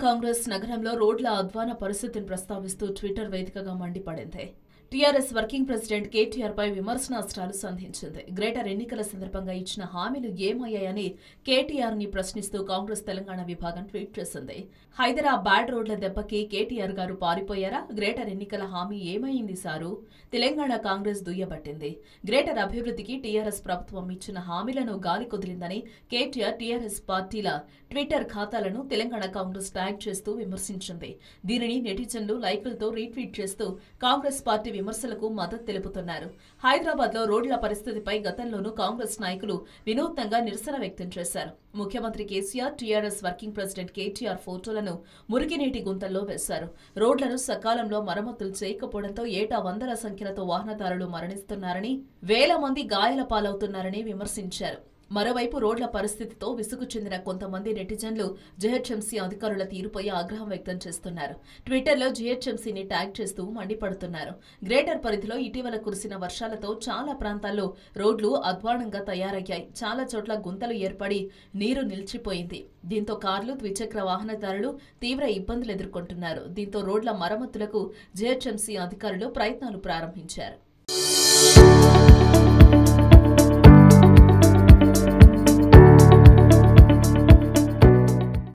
కాంగ్రెస్ నగరంలో రోడ్ల అధ్వాన పరిస్థితిని ప్రస్తావిస్తూ ట్విట్టర్ వేదికగా మండిపడింది టీఆర్ఎస్ వర్కింగ్ ప్రెసిడెంట్ కేటీఆర్ పై విమర్శనాస్త్రాలు సంధించింది గ్రేటర్ ఎన్నికల సందర్భంగా ఇచ్చిన హామీలు ఏమయ్యాయని కేటీఆర్ ని ప్రశ్నిస్తూ కాంగ్రెస్ తెలంగాణ విభాగం ట్వీట్ చేసింది హైదరాబాద్ రోడ్ల దెబ్బకి కేటీఆర్ గారు పారిపోయారా గ్రేటర్ ఎన్నికల హామీ ఏమైంది సారు తెలంగాణ కాంగ్రెస్ దుయ్యబట్టింది గ్రేటర్ అభివృద్ధికి టీఆర్ఎస్ ప్రభుత్వం ఇచ్చిన హామీలను గాలి కుదిరిందని కేటీఆర్ టీఆర్ఎస్ పార్టీల ట్విట్టర్ ఖాతాలను తెలంగాణ కాంగ్రెస్ ట్యాగ్ చేస్తూ విమర్శించింది దీనిని నెటిజన్లు లైకులతో రీట్వీట్ చేస్తూ కాంగ్రెస్ పార్టీ విమర్శలకు మద్దతు తెలుపుతున్నారు హైదరాబాద్ లో రోడ్ల పరిస్థితిపై గతంలోనూ కాంగ్రెస్ నాయకులు వినూత్నంగా నిరసన వ్యక్తం చేశారు ముఖ్యమంత్రి KCR TRS working president KTR ఫోటోలను మురికినీటి గుంతల్లో వేశారు రోడ్లను సకాలంలో మరమ్మతులు చేయకపోవడంతో ఏటా వందల సంఖ్యలతో వాహనదారులు మరణిస్తున్నారని వేల మంది గాయాల పాలవుతున్నారని విమర్శించారు మరోవైపు రోడ్ల పరిస్థితితో విసుగు చెందిన కొంతమంది నెటిజన్లు జీహెచ్ఎంసీ అధికారుల తీరుపై ఆగ్రహం వ్యక్తం చేస్తున్నారు ట్విట్టర్లో జీహెచ్ఎంసీని ట్యాగ్ చేస్తూ మండిపడుతున్నారు గ్రేటర్ పరిధిలో ఇటీవల కురిసిన వర్షాలతో చాలా ప్రాంతాల్లో రోడ్లు అధ్వానంగా తయారయ్యాయి చాలా చోట్ల గుంతలు ఏర్పడి నీరు నిలిచిపోయింది దీంతో కార్లు ద్విచక్ర వాహనదారులు తీవ్ర ఇబ్బందులు ఎదుర్కొంటున్నారు దీంతో రోడ్ల మరమ్మతులకు జీహెచ్ఎంసీ అధికారులు ప్రయత్నాలు ప్రారంభించారు